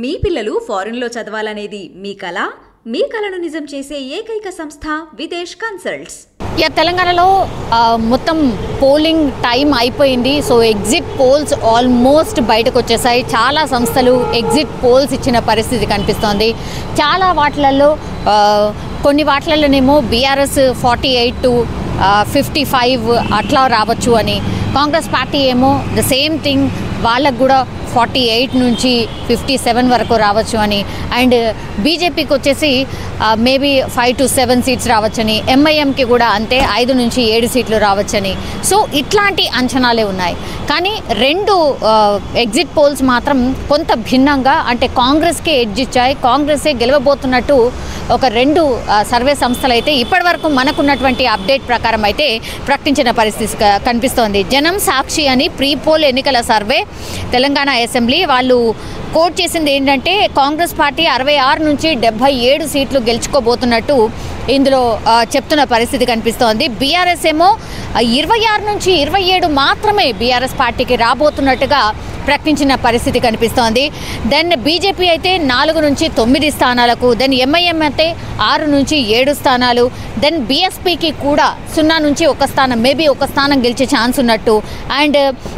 మీ పిల్లలు ఫారెన్లో చదవాలనేది మీ కల మీ కలను నిజం చేసే ఏకైక సంస్థ విదేశ్ కన్సల్ట్స్ యా తెలంగాణలో ఆ, మొత్తం పోలింగ్ టైం అయిపోయింది సో ఎగ్జిట్ పోల్స్ ఆల్మోస్ట్ బయటకు వచ్చేసాయి చాలా సంస్థలు ఎగ్జిట్ పోల్స్ ఇచ్చిన పరిస్థితి కనిపిస్తోంది చాలా వాటిలలో ఆ, కొన్ని వాటిలలోనేమో BRS forty eight to fifty five అట్లా రావచ్చు అని కాంగ్రెస్ పార్టీ ఏమో ద సేమ్ థింగ్ వాళ్ళకు కూడా ఫార్టీ ఎయిట్ నుంచి ఫిఫ్టీ సెవెన్ వరకు రావచ్చు అని అండ్ బీజేపీకి వచ్చేసి maybe five to seven seats రావచ్చని ఎంఐఎంకి కూడా అంతే ఐదు నుంచి ఏడు సీట్లు రావచ్చని సో ఇట్లాంటి అంచనాలే ఉన్నాయి కానీ రెండు ఎగ్జిట్ పోల్స్ మాత్రం కొంత భిన్నంగా అంటే కాంగ్రెస్కే ఎడ్జ్ ఇచ్చాయి కాంగ్రెసే గెలవబోతున్నట్టు ఒక రెండు ఆ, సర్వే సంస్థలు అయితే ఇప్పటివరకు మనకున్నటువంటి అప్డేట్ ప్రకారం అయితే ప్రకటించిన పరిస్థితి క- కనిపిస్తోంది జనం సాక్షి అని ప్రీ పోల్ ఎన్నికల సర్వే తెలంగాణ అసెంబ్లీ వాళ్ళు కోట్ చేసింది ఏంటంటే కాంగ్రెస్ పార్టీ అరవై ఆరు నుంచి డెబ్బై ఏడు సీట్లు గెలుచుకోబోతున్నట్టు ఇందులో ఆ, చెప్తున్న పరిస్థితి కనిపిస్తోంది బీఆర్ఎస్ ఏమో ఇరవై ఆరు నుంచి ఇరవై ఏడు మాత్రమే బీఆర్ఎస్ పార్టీకి రాబోతున్నట్టుగా ప్రకటించిన పరిస్థితి కనిపిస్తోంది దెన్ బీజేపీ అయితే నాలుగు నుంచి తొమ్మిది స్థానాలకు దెన్ ఎంఐఎం అయితే ఆరు నుంచి ఏడు స్థానాలు దెన్ బీఎస్పీకి కూడా సున్నా నుంచి ఒక స్థానం మేబీ ఒక స్థానం గెలిచే ఛాన్స్ ఉన్నట్టు అండ్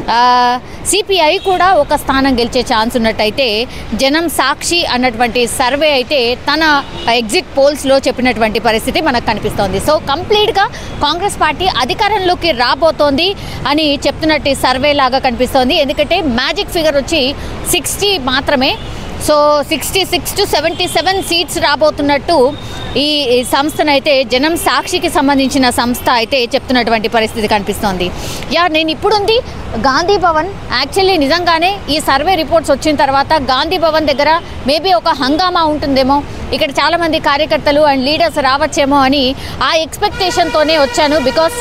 సిపిఐ కూడా ఒక స్థానం గెలిచే ఛాన్స్ ఉన్నట్టయితే జనం సాక్షి అన్నటువంటి సర్వే అయితే తన ఎగ్జిట్ పోల్స్లో చెప్పినటువంటి పరిస్థితి మనకు కనిపిస్తోంది సో కంప్లీట్గా కాంగ్రెస్ పార్టీ అధికారంలోకి రాబోతోంది అని చెప్తున్నట్టు ఈ సర్వే లాగా కనిపిస్తోంది ఎందుకంటే మ్యాజిక్ ఫిగర్ వచ్చి సిక్స్టీ మాత్రమే so sixty six to seventy seven seats రాబోతున్నట్టు ఈ ఈ సంస్థనైతే జనం సాక్షికి సంబంధించిన సంస్థ అయితే చెప్తున్నటువంటి పరిస్థితి కనిపిస్తోంది యా నేను ఇప్పుడుంది గాంధీ భవన్ యాక్చువల్లీ నిజంగానే ఈ సర్వే రిపోర్ట్స్ వచ్చిన తర్వాత గాంధీ భవన్ దగ్గర మేబీ ఒక హంగామా ఉంటుందేమో ఇక్కడ చాలామంది కార్యకర్తలు అండ్ లీడర్స్ రావచ్చేమో అని ఆ ఎక్స్పెక్టేషన్తోనే వచ్చాను బికాస్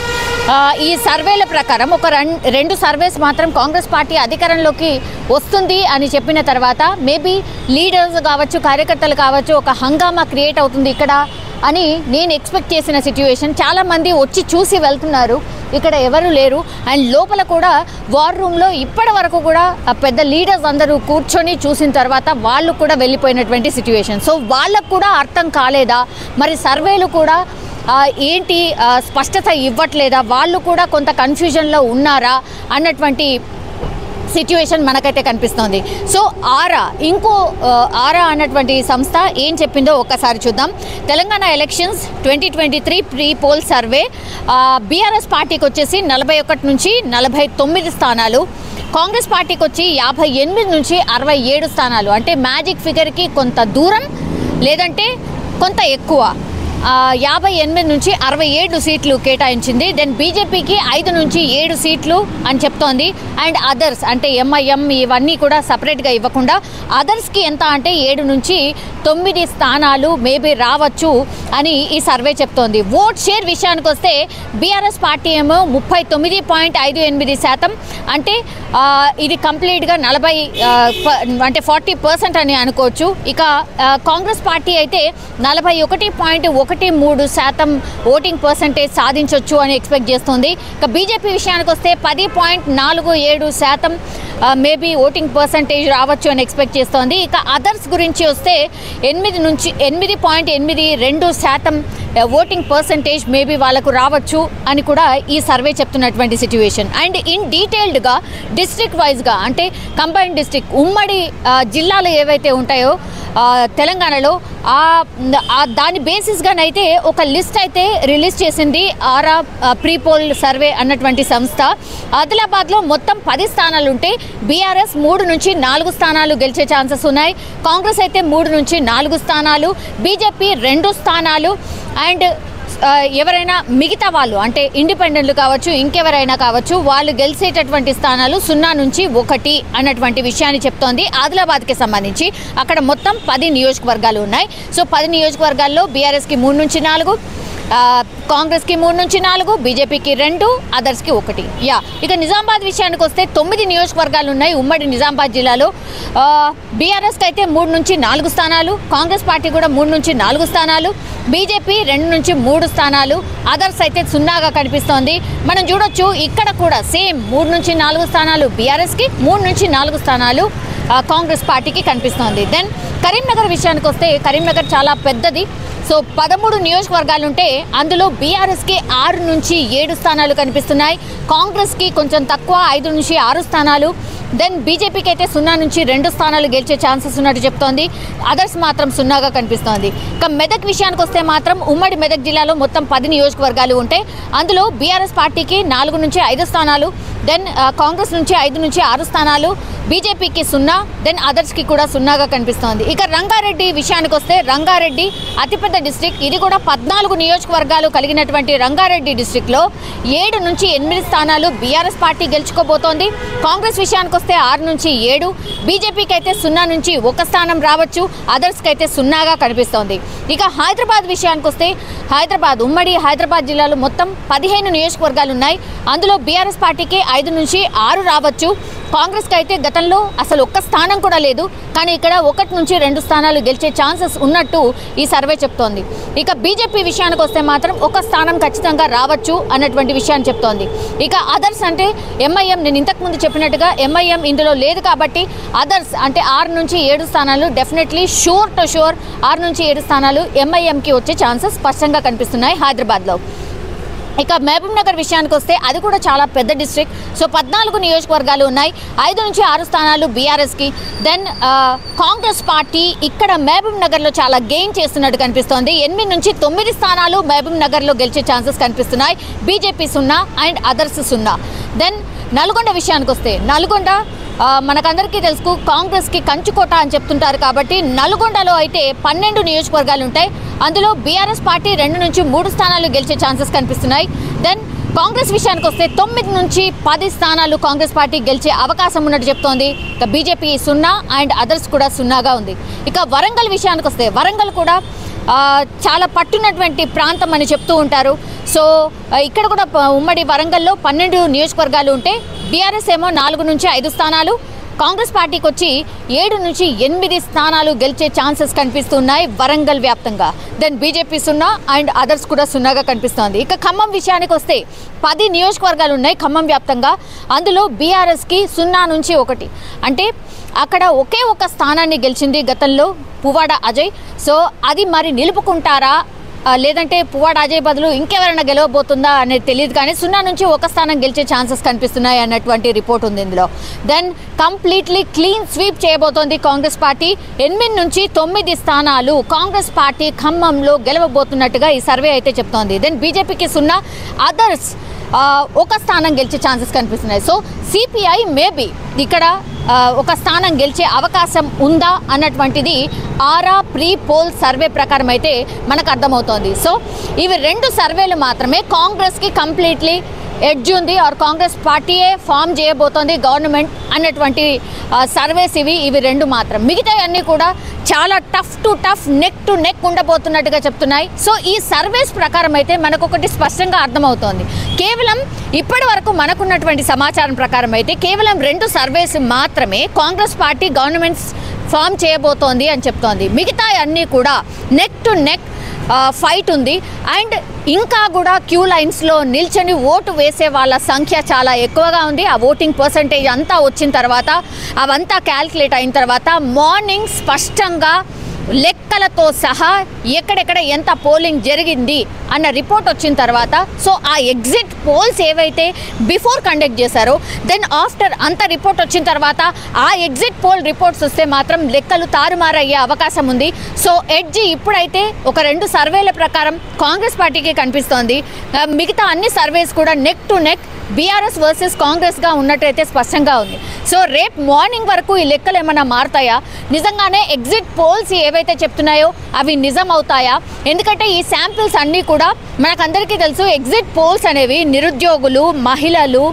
ఈ సర్వేల ప్రకారం ఒక రన్ రెండు సర్వేస్ మాత్రం కాంగ్రెస్ పార్టీ అధికారంలోకి వస్తుంది అని చెప్పిన తర్వాత మేబీ లీడర్స్ కావచ్చు కార్యకర్తలు కావచ్చు ఒక హంగామా క్రియేట్ అవుతుంది ఇక్కడ అని నేను ఎక్స్పెక్ట్ చేసిన సిచ్యువేషన్ చాలామంది వచ్చి చూసి వెళ్తున్నారు ఇక్కడ ఎవరు లేరు అండ్ లోపల కూడా వార్ రూమ్లో ఇప్పటి వరకు కూడా ఆ పెద్ద లీడర్స్ అందరూ కూర్చొని చూసిన తర్వాత వాళ్ళు కూడా వెళ్ళిపోయినటువంటి సిచ్యువేషన్ సో వాళ్ళకు కూడా అర్థం కాలేదా మరి సర్వేలు కూడా ఆ, ఏంటి ఆ, స్పష్టత ఇవ్వట్లేదా వాళ్ళు కూడా కొంత కన్ఫ్యూజన్లో ఉన్నారా అన్నటువంటి సిచ్యువేషన్ మనకైతే కనిపిస్తోంది సో ఆరా ఇంకో ఆ, ఆరా అన్నటువంటి సంస్థ ఏం చెప్పిందో ఒక్కసారి చూద్దాం Telangana elections twenty twenty three pre poll survey BRS పార్టీకి వచ్చేసి నలభై ఒకటి నుంచి నలభై తొమ్మిది స్థానాలు కాంగ్రెస్ పార్టీకి వచ్చి యాభై ఎనిమిది నుంచి అరవై ఏడు స్థానాలు అంటే మ్యాజిక్ ఫిగర్కి కొంత దూరం లేదంటే కొంత ఎక్కువ ఆ, యాభై ఎనిమిది నుంచి అరవై ఏడు సీట్లు కేటాయించింది దెన్ బీజేపీకి ఐదు నుంచి ఏడు సీట్లు అని చెప్తోంది అండ్ అదర్స్ అంటే ఎంఐఎం ఇవన్నీ కూడా సపరేట్గా ఇవ్వకుండా అదర్స్కి ఎంత అంటే ఏడు నుంచి తొమ్మిది స్థానాలు మేబీ రావచ్చు అని ఈ సర్వే చెప్తోంది ఓట్ షేర్ విషయానికి వస్తే బీఆర్ఎస్ పార్టీ ఏమో ముప్పై తొమ్మిది పాయింట్ ఐదు ఎనిమిది శాతం అంటే ఆ, ఇది కంప్లీట్గా నలభై ఆ, ప- అంటే ఫార్టీ పర్సెంట్ అని అనుకోవచ్చు ఇక ఆ, కాంగ్రెస్ పార్టీ అయితే నలభై ఒకటి పాయింట్ ఒకటి మూడు శాతం ఓటింగ్ పర్సంటేజ్ సాధించవచ్చు అని ఎక్స్పెక్ట్ చేస్తుంది ఇక బీజేపీ విషయానికి వస్తే పది పాయింట్ నాలుగు ఏడు శాతం మేబీ ఓటింగ్ పర్సంటేజ్ రావచ్చు అని ఎక్స్పెక్ట్ చేస్తోంది ఇక అదర్స్ గురించి వస్తే ఎనిమిది నుంచి ఎనిమిది పాయింట్ ఎనిమిది రెండు శాతం ఓటింగ్ పర్సంటేజ్ మేబీ వాళ్ళకు రావచ్చు అని కూడా ఈ సర్వే చెప్తున్నటువంటి సిచ్యువేషన్ అండ్ ఇన్ డీటెయిల్డ్గా డిస్ట్రిక్ట్ వైజ్గా అంటే కంబైన్ డిస్ట్రిక్ట్ ఉమ్మడి ఆ, జిల్లాలు ఏవైతే ఉంటాయో ఆ, తెలంగాణలో ఆ ఆ దాని బేసిస్గానైతే ఒక లిస్ట్ అయితే రిలీజ్ చేసింది ఆరా ప్రీ పోల్ సర్వే అన్నటువంటి సంస్థ ఆదిలాబాద్లో మొత్తం పది స్థానాలు ఉంటే బీఆర్ఎస్ మూడు నుంచి నాలుగు స్థానాలు గెలిచే ఛాన్సెస్ ఉన్నాయి కాంగ్రెస్ అయితే మూడు నుంచి నాలుగు స్థానాలు బీజేపీ రెండు స్థానాలు అండ్ ఆ, ఎవరైనా మిగతా వాళ్ళు అంటే ఇండిపెండెంట్లు కావచ్చు ఇంకెవరైనా కావచ్చు వాళ్ళు గెలిచేటటువంటి స్థానాలు సున్నా నుంచి ఒకటి అన్నటువంటి విషయాన్ని చెప్తోంది ఆదిలాబాద్కి సంబంధించి అక్కడ మొత్తం పది నియోజకవర్గాలు ఉన్నాయి సో పది నియోజకవర్గాల్లో బీఆర్ఎస్కి మూడు నుంచి నాలుగు ఆ, కాంగ్రెస్కి మూడు నుంచి నాలుగు బీజేపీకి రెండు అదర్స్కి ఒకటి యా ఇక నిజామాబాద్ విషయానికి వస్తే తొమ్మిది నియోజకవర్గాలు ఉన్నాయి ఉమ్మడి నిజామాబాద్ జిల్లాలో ఆ, బీఆర్ఎస్కి అయితే మూడు నుంచి నాలుగు స్థానాలు కాంగ్రెస్ పార్టీ కూడా మూడు నుంచి నాలుగు స్థానాలు బీజేపీ రెండు నుంచి మూడు స్థానాలు అదర్స్ అయితే సున్నాగా కనిపిస్తోంది మనం చూడొచ్చు ఇక్కడ కూడా సేమ్ మూడు నుంచి నాలుగు స్థానాలు బీఆర్ఎస్కి మూడు నుంచి నాలుగు స్థానాలు ఆ, కాంగ్రెస్ పార్టీకి కనిపిస్తోంది దెన్ కరీంనగర్ విషయానికి వస్తే కరీంనగర్ చాలా పెద్దది సో పదమూడు నియోజకవర్గాలు ఉంటే అందులో బీఆర్ఎస్కి ఆరు నుంచి ఏడు స్థానాలు కనిపిస్తున్నాయి కాంగ్రెస్కి కొంచెం తక్కువ ఐదు నుంచి ఆరు స్థానాలు దెన్ బీజేపీకి అయితే సున్నా నుంచి రెండు స్థానాలు గెలిచే ఛాన్సెస్ ఉన్నట్టు చెప్తోంది అదర్స్ మాత్రం సున్నాగా కనిపిస్తోంది ఇక మెదక్ విషయానికి వస్తే మాత్రం ఉమ్మడి మెదక్ జిల్లాలో మొత్తం పది నియోజకవర్గాలు ఉంటాయి అందులో బీఆర్ఎస్ పార్టీకి నాలుగు నుంచి ఐదు స్థానాలు దెన్ ఆ, కాంగ్రెస్ నుంచి ఐదు నుంచి ఆరు స్థానాలు బీజేపీకి సున్నా దెన్ అదర్స్కి కూడా సున్నాగా కనిపిస్తోంది ఇక రంగారెడ్డి విషయానికి వస్తే రంగారెడ్డి అతిపెద్ద డిస్ట్రిక్ట్ ఇది కూడా పద్నాలుగు నియోజకవర్గాలు కలిగినటువంటి రంగారెడ్డి డిస్ట్రిక్ట్లో ఏడు నుంచి ఎనిమిది స్థానాలు బీఆర్ఎస్ పార్టీ గెలుచుకోబోతోంది కాంగ్రెస్ విషయానికి వస్తే ఆరు నుంచి ఏడు బీజేపీకి అయితే సున్నా నుంచి ఒక స్థానం రావచ్చు అదర్స్కి అయితే సున్నాగా కనిపిస్తోంది ఇక హైదరాబాద్ విషయానికి వస్తే హైదరాబాద్ ఉమ్మడి హైదరాబాద్ జిల్లాలో మొత్తం పదిహేను నియోజకవర్గాలు ఉన్నాయి అందులో బీఆర్ఎస్ పార్టీకి ఐదు నుంచి ఆరు రావచ్చు కాంగ్రెస్కి అయితే గతంలో అసలు ఒక్క స్థానం కూడా లేదు కానీ ఇక్కడ ఒకటి నుంచి రెండు స్థానాలు గెలిచే ఛాన్సెస్ ఉన్నట్టు ఈ సర్వే చెప్తోంది ఇక బీజేపీ విషయానికి వస్తే మాత్రం ఒక స్థానం ఖచ్చితంగా రావచ్చు అన్నటువంటి విషయాన్ని చెప్తోంది ఇక అదర్స్ అంటే ఎంఐఎం నేను ఇంతకుముందు చెప్పినట్టుగా ఎంఐఎం ఇందులో లేదు కాబట్టి అదర్స్ అంటే ఆరు నుంచి ఏడు స్థానాలు డెఫినెట్లీ షూర్ టు షూర్ ఆరు నుంచి ఏడు స్థానాలు ఎంఐఎంకి వచ్చే ఛాన్సెస్ స్పష్టంగా కనిపిస్తున్నాయి హైదరాబాద్లో ఇక మహబూబ్ నగర్ విషయానికి వస్తే అది కూడా చాలా పెద్ద డిస్ట్రిక్ట్ సో పద్నాలుగు నియోజకవర్గాలు ఉన్నాయి ఐదు నుంచి ఆరు స్థానాలు బీఆర్ఎస్కి దెన్ కాంగ్రెస్ పార్టీ ఇక్కడ మహబూబ్ నగర్లో చాలా గెయిన్ చేస్తున్నట్టు కనిపిస్తోంది ఎనిమిది నుంచి తొమ్మిది స్థానాలు మహబూబ్ నగర్లో గెలిచే ఛాన్సెస్ కనిపిస్తున్నాయి బీజేపీ సున్నా అండ్ అదర్స్ సున్నా దెన్ నల్గొండ విషయానికి వస్తే నల్గొండ ఆ, మనకందరికీ తెలుసు కాంగ్రెస్కి కంచుకోట అని చెప్తుంటారు కాబట్టి నల్గొండలో అయితే పన్నెండు నియోజకవర్గాలు ఉంటాయి అందులో బీఆర్ఎస్ పార్టీ రెండు నుంచి మూడు స్థానాలు గెలిచే ఛాన్సెస్ కనిపిస్తున్నాయి దెన్ కాంగ్రెస్ విషయానికి వస్తే తొమ్మిది నుంచి పది స్థానాలు కాంగ్రెస్ పార్టీ గెలిచే అవకాశం ఉన్నట్టు చెప్తోంది ఇక బీజేపీ సున్నా అండ్ అదర్స్ కూడా సున్నాగా ఉంది ఇక వరంగల్ విషయానికి వస్తే వరంగల్ కూడా ఆ, చాలా పట్టున్నటువంటి ప్రాంతం అని చెప్తూ ఉంటారు సో ఆ, ఇక్కడ కూడా ప- ఉమ్మడి వరంగల్లో పన్నెండు నియోజకవర్గాలు ఉంటే బీఆర్ఎస్ ఏమో నాలుగు నుంచి ఐదు స్థానాలు కాంగ్రెస్ పార్టీకి వచ్చి ఏడు నుంచి ఎనిమిది స్థానాలు గెలిచే ఛాన్సెస్ కనిపిస్తున్నాయి వరంగల్ వ్యాప్తంగా దెన్ బీజేపీ సున్నా అండ్ అదర్స్ కూడా సున్నాగా కనిపిస్తోంది ఇక ఖమ్మం విషయానికి వస్తే పది నియోజకవర్గాలు ఉన్నాయి ఖమ్మం వ్యాప్తంగా అందులో బీఆర్ఎస్కి సున్నా నుంచి ఒకటి అంటే అక్కడ ఒకే ఒక స్థానాన్ని గెలిచింది గతంలో పువ్వాడ అజయ్ సో అది మరి నిలుపుకుంటారా ఆ, లేదంటే పువ్వాడ అజయ్ బదులు ఇంకెవరైనా గెలవబోతుందా అనేది తెలియదు కానీ సున్నా నుంచి ఒక స్థానం గెలిచే ఛాన్సెస్ కనిపిస్తున్నాయి అన్నటువంటి రిపోర్ట్ ఉంది ఇందులో దెన్ కంప్లీట్లీ క్లీన్ స్వీప్ చేయబోతోంది కాంగ్రెస్ పార్టీ ఎనిమిది నుంచి తొమ్మిది స్థానాలు కాంగ్రెస్ పార్టీ ఖమ్మంలో గెలవబోతున్నట్టుగా ఈ సర్వే అయితే చెప్తోంది దెన్ బీజేపీకి సున్నా అదర్స్ ఆ, ఒక స్థానం గెలిచే ఛాన్సెస్ కనిపిస్తున్నాయి సో సిపిఐ మేబీ ఇక్కడ ఆ, ఒక స్థానం గెలిచే అవకాశం ఉందా అన్నటువంటిది ఆరా ప్రీ పోల్ సర్వే ప్రకారం అయితే మనకు అర్థమవుతోంది సో ఇవి రెండు సర్వేలు మాత్రమే కాంగ్రెస్కి కంప్లీట్లీ ఎడ్జ్ ఉంది ఆర్ కాంగ్రెస్ పార్టీయే ఫామ్ చేయబోతోంది గవర్నమెంట్ అన్నటువంటి ఆ, సర్వేస్ ఇవి ఇవి రెండు మాత్రం మిగతా అన్నీ కూడా చాలా tough to tough neck to neck ఉండబోతున్నట్టుగా చెప్తున్నాయి సో ఈ సర్వేస్ ప్రకారం అయితే మనకు ఒకటి స్పష్టంగా అర్థమవుతోంది కేవలం ఇప్పటి వరకు మనకున్నటువంటి సమాచారం ప్రకారం అయితే కేవలం రెండు సర్వేస్ మాత్రమే కాంగ్రెస్ పార్టీ గవర్నమెంట్స్ ఫామ్ చేయబోతోంది అని చెప్తోంది మిగతా అన్నీ కూడా నెక్ టు నెక్ ఫైట్ ఉంది అండ్ ఇంకా కూడా క్యూ లైన్స్లో నిల్చొని ఓటు వేసే వాళ్ళ సంఖ్య చాలా ఎక్కువగా ఉంది ఆ ఓటింగ్ పర్సంటేజ్ అంతా వచ్చిన తర్వాత అవంతా క్యాల్కులేట్ అయిన తర్వాత మార్నింగ్ స్పష్టంగా లెక్కలతో సహా ఎక్కడెక్కడ ఎంత పోలింగ్ జరిగింది అన్న రిపోర్ట్ వచ్చిన తర్వాత సో ఆ ఎగ్జిట్ పోల్స్ ఏవైతే బిఫోర్ కండక్ట్ చేశారో దెన్ ఆఫ్టర్ అంత రిపోర్ట్ వచ్చిన తర్వాత ఆ ఎగ్జిట్ పోల్ రిపోర్ట్స్ వస్తే మాత్రం లెక్కలు తారుమారయ్యే అవకాశం ఉంది సో ఎడ్జి ఇప్పుడైతే ఒక రెండు సర్వేల ప్రకారం కాంగ్రెస్ పార్టీకి కనిపిస్తోంది ఆ, మిగతా అన్ని సర్వేస్ కూడా neck to neck BRS versus కాంగ్రెస్గా ఉన్నట్టయితే స్పష్టంగా ఉంది సో రేపు మార్నింగ్ వరకు ఈ లెక్కలు ఏమైనా మారుతాయా నిజంగానే ఎగ్జిట్ పోల్స్ ఏవైతే చెప్తున్నాయో అవి నిజం అవుతాయా ఎందుకంటే ఈ శాంపిల్స్ అన్నీ కూడా మనకందరికీ తెలుసు ఎగ్జిట్ పోల్స్ అనేవి నిరుద్యోగులు మహిళలు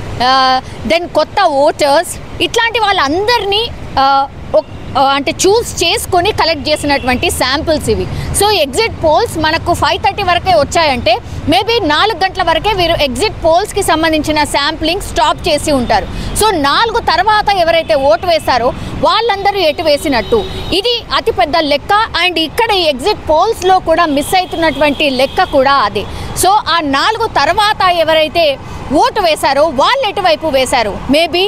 దెన్ కొత్త ఓటర్స్ ఇట్లాంటి వాళ్ళందరినీ ఆ, ఒక్- ఆ, అంటే చూస్ చేసుకొని కలెక్ట్ చేసినటువంటి శాంపిల్స్ ఇవి సో ఎగ్జిట్ పోల్స్ మనకు ఫైవ్ థర్టీ వరకే వచ్చాయంటే మేబీ నాలుగు గంటల వరకే వీరు ఎగ్జిట్ పోల్స్కి సంబంధించిన శాంప్లింగ్ స్టాప్ చేసి ఉంటారు సో నాలుగు తర్వాత ఎవరైతే ఓటు వేశారో వాళ్ళందరూ ఎటు వేసినట్టు ఇది అతిపెద్ద లెక్క అండ్ ఇక్కడ ఈ ఎగ్జిట్ పోల్స్లో కూడా మిస్ అవుతున్నటువంటి లెక్క కూడా అది సో ఆ నాలుగు తర్వాత ఎవరైతే ఓటు వేశారో వాళ్ళు ఎటువైపు వేశారు మేబీ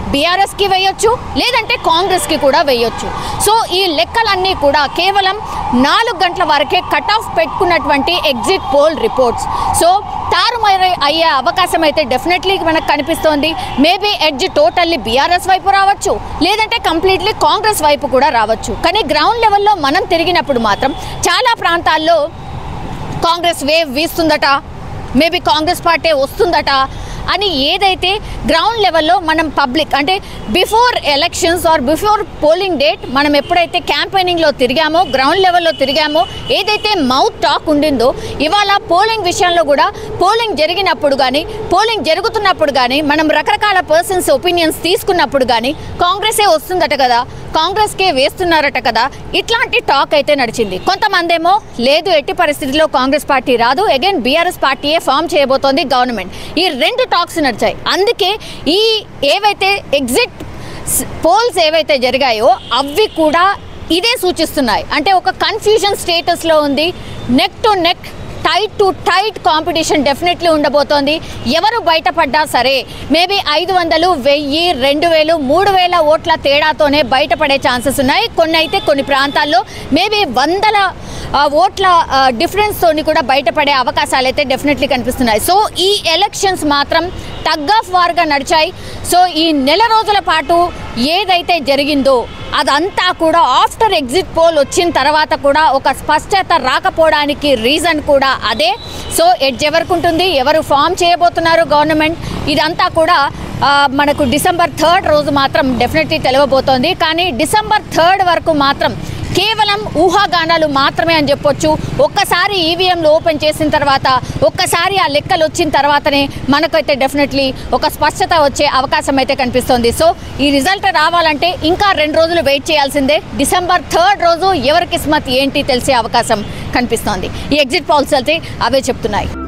బీఆర్ఎస్కి వేయొచ్చు లేదంటే కాంగ్రెస్కి కూడా వేయొచ్చు సో ఈ లెక్కలన్నీ కూడా కేవలం నాలుగు గంటల వరకే కట్ ఆఫ్ పెట్టుకున్నటువంటి ఎగ్జిట్ పోల్ రిపోర్ట్స్ సో తారుమారు అయ్యే అవకాశం అయితే డెఫినెట్లీ మనకు కనిపిస్తోంది మేబీ ఎడ్జ్ టోటల్లీ బీఆర్ఎస్ వైపు రావచ్చు లేదంటే కంప్లీట్లీ కాంగ్రెస్ వైపు కూడా రావచ్చు కానీ గ్రౌండ్ లెవెల్లో మనం తిరిగినప్పుడు మాత్రం చాలా ప్రాంతాల్లో కాంగ్రెస్ వేవ్ వీస్తుందట మేబీ కాంగ్రెస్ పార్టీ వస్తుందట అని ఏదైతే గ్రౌండ్ లెవెల్లో మనం పబ్లిక్ అంటే before elections or before polling date మనం ఎప్పుడైతే క్యాంపెయినింగ్లో తిరిగామో గ్రౌండ్ లెవెల్లో తిరిగామో ఏదైతే మౌత్ టాక్ ఉండిందో ఇవాళ పోలింగ్ విషయంలో కూడా పోలింగ్ జరిగినప్పుడు కానీ పోలింగ్ జరుగుతున్నప్పుడు కానీ మనం రకరకాల పర్సన్స్ ఒపీనియన్స్ తీసుకున్నప్పుడు కానీ కాంగ్రెసే వస్తుందట కదా కాంగ్రెస్కే వేస్తున్నారట కదా ఇట్లాంటి టాక్ అయితే నడిచింది కొంతమంది ఏమో లేదు ఎట్టి పరిస్థితిలో కాంగ్రెస్ పార్టీ రాదు అగైన్ బీఆర్ఎస్ పార్టీయే ఫామ్ చేయబోతోంది గవర్నమెంట్ ఈ రెండు టాక్స్ నడిచాయి అందుకే ఈ ఏవైతే ఎగ్జిట్ పోల్స్ ఏవైతే జరిగాయో అవి కూడా ఇదే సూచిస్తున్నాయి అంటే ఒక కన్ఫ్యూజన్ స్టేటస్లో ఉంది neck to neck tight to tight competition definitely ఉండబోతోంది ఎవరు బయటపడ్డా సరే మేబీ ఐదు వందలు వెయ్యి రెండు వేలు మూడు వేల ఓట్ల తేడాతోనే బయటపడే ఛాన్సెస్ ఉన్నాయి కొన్ని అయితే కొన్ని ప్రాంతాల్లో మేబీ వందల ఆ, ఓట్ల డిఫరెన్స్ తోని కూడా బయటపడే అవకాశాలు అయితే డెఫినెట్లీ కనిపిస్తున్నాయి సో ఈ ఎలక్షన్స్ మాత్రం టగ్ ఆఫ్ వార్గా నడిచాయి సో ఈ నెల రోజుల పాటు ఏదైతే జరిగిందో అదంతా కూడా ఆఫ్టర్ ఎగ్జిట్ పోల్ వచ్చిన తర్వాత కూడా ఒక స్పష్టత రాకపోవడానికి రీజన్ కూడా అదే సో ఎడ్జ్ ఎవరికి ఉంటుంది ఎవరు ఫామ్ చేయబోతున్నారు గవర్నమెంట్ ఇదంతా కూడా ఆ, మనకు డిసెంబర్ థర్డ్ రోజు మాత్రం డెఫినెట్లీ తెలియబోతోంది కానీ డిసెంబర్ థర్డ్ వరకు మాత్రం కేవలం ఊహాగానాలు మాత్రమే అని చెప్పొచ్చు ఒక్కసారి ఈవీఎంలు ఓపెన్ చేసిన తర్వాత ఒక్కసారి ఆ లెక్కలు వచ్చిన తర్వాతనే మనకైతే డెఫినెట్లీ ఒక స్పష్టత వచ్చే అవకాశం అయితే కనిపిస్తోంది సో ఈ రిజల్ట్ రావాలంటే ఇంకా రెండు రోజులు వెయిట్ చేయాల్సిందే డిసెంబర్ థర్డ్ రోజు ఎవరి కిస్మత్ ఏంటి తెలిసే అవకాశం కనిపిస్తోంది ఈ ఎగ్జిట్ పాల్స్ అయితే అవే చెప్తున్నాయి